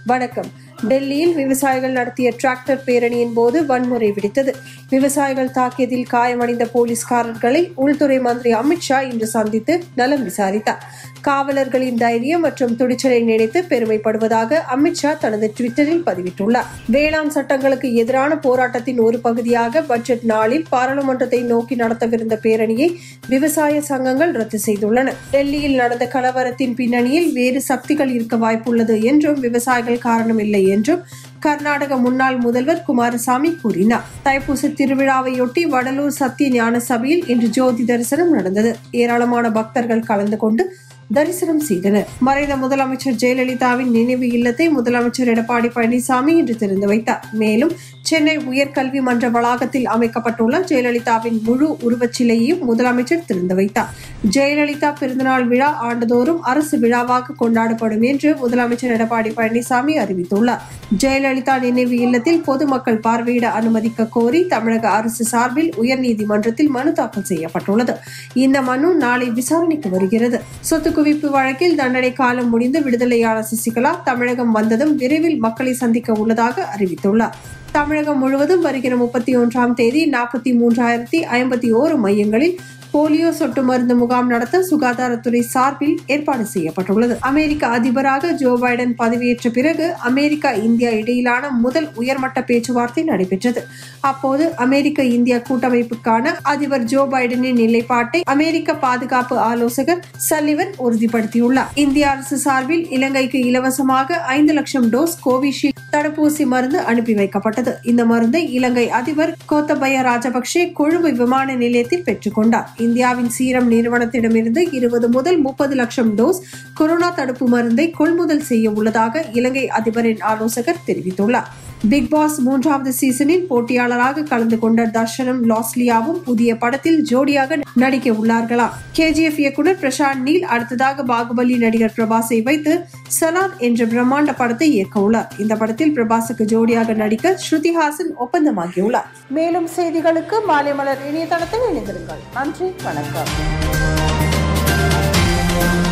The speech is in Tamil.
வணக்கம் டெல்லியில் விவசாயிகள் நடத்திய டிராக்டர் பேரணியின் போது வன்முறை வெடித்தது விவசாயிகள் தாக்கியதில் காயமடைந்த போலீஸ்காரர்களை உள்துறை மந்திரி அமித்ஷா இன்று சந்தித்து நலம் விசாரித்தார் காவலர்களின் தைரியம் மற்றும் துணிச்சலை நினைத்து பெருமைப்படுவதாக அமித்ஷா தனது டுவிட்டரில் பதிவிட்டுள்ளார் வேளாண் சட்டங்களுக்கு எதிரான போராட்டத்தின் ஒரு பகுதியாக பட்ஜெட் நாளில் பாராளுமன்றத்தை நோக்கி நடத்தவிருந்த பேரணியை விவசாய சங்கங்கள் ரத்து செய்துள்ளன டெல்லியில் நடந்த கலவரத்தின் பின்னணியில் வேறு சக்திகள் இருக்க வாய்ப்புள்ளது என்றும் விவசாயிகள் காரணமில்லை என்றும் கர்நாடக முன்னாள் முதல்வர் குமாரசாமி கூறினார் தைப்பூச திருவிழாவையொட்டி வடலூர் சத்திய ஞான சபையில் இன்று ஜோதி தரிசனம் நடந்தது ஏராளமான பக்தர்கள் கலந்து கொண்டு தரிசனம் செய்தனர் மறைந்த முதலமைச்சர் ஜெயலலிதாவின் நினைவு இல்லத்தை முதலமைச்சர் எடப்பாடி பழனிசாமி இன்று திறந்து வைத்தார் மேலும் சென்னை உயர்கல்வி மன்ற வளாகத்தில் அமைக்கப்பட்டுள்ள ஜெயலலிதாவின் முழு உருவச்சிலையையும் முதலமைச்சர் திறந்து வைத்தார் ஜெயலலிதா பிறந்தநாள் விழா ஆண்டுதோறும் அரசு விழாவாக கொண்டாடப்படும் என்று முதலமைச்சர் எடப்பாடி பழனிசாமி அறிவித்துள்ளார் ஜெயலலிதா நினைவு இல்லத்தில் பொதுமக்கள் பார்வையிட அனுமதிக்க கோரி தமிழக அரசு சார்பில் உயர்நீதிமன்றத்தில் மனு தாக்கல் செய்யப்பட்டுள்ளது இந்த மனு நாளை விசாரணைக்கு வருகிறது சொத்து குவிப்பு வழக்கில் தண்டனை காலம் முடிந்து விடுதலையான சசிகலா தமிழகம் வந்ததும் விரைவில் மக்களை சந்திக்க உள்ளதாக அறிவித்துள்ளார் தமிழகம் முழுவதும் வருகிற முப்பத்தி ஒன்றாம் தேதி நாற்பத்தி மூன்றாயிரத்தி ஐம்பத்தி ஓரு மையங்களில் போலியோ சொட்டு மருந்து முகாம் நடத்த சுகாதாரத்துறை சார்பில் ஏற்பாடு செய்யப்பட்டுள்ளது அமெரிக்க அதிபராக ஜோ பைடன் பதவியேற்ற பிறகு அமெரிக்கா இந்தியா இடையிலான முதல் உயர்மட்ட பேச்சுவார்த்தை நடைபெற்றது அப்போது அமெரிக்க இந்தியா கூட்டமைப்புக்கான அதிபர் ஜோ பைடனின் நிலைப்பாட்டை அமெரிக்க பாதுகாப்பு ஆலோசகர் சல்லிவன் உறுதிப்படுத்தியுள்ளார் இந்திய அரசு சார்பில் இலங்கைக்கு இலவசமாக ஐந்து லட்சம் டோஸ் கோவிஷீல்டு தடுப்பூசி மருந்து அனுப்பி வைக்கப்பட்டது இந்த மருந்தை இலங்கை அதிபர் கோத்தபய ராஜபக்சே கொழும்பு விமான நிலையத்தில் பெற்றுக்கொண்டார் இந்தியாவின் சீரம் நிறுவனத்திடமிருந்து இருபது முதல் முப்பது லட்சம் டோஸ் கொரோனா தடுப்பு மருந்தை கொள்முதல் செய்ய உள்ளதாக இலங்கை அதிபரின் ஆலோசகர் தெரிவித்துள்ளார் பிக் பாஸ் மூன்றாவது சீசனில் போட்டியாளராக கலந்து கொண்ட தர்ஷனும் லாஸ்லியாவும் புதிய படத்தில் ஜோடியாக நடிக்க உள்ளார்களாம் கேஜிஎஃப் இயக்குனர் பிரசாந்த் நீல் அடுத்ததாக பாகுபலி நடிகர் பிரபாஸை வைத்து சலார் என்ற பிரம்மாண்ட படத்தை இயக்க உள்ளார் இந்த படத்தில் பிரபாஸுக்கு ஜோடியாக நடிக்க ஸ்ருதிஹாசன் ஒப்பந்தமாகியுள்ளார் மேலும் செய்திகளுக்கு மாலை மலர் இணையதளத்தில் இணைந்திருங்கள் நன்றி வணக்கம்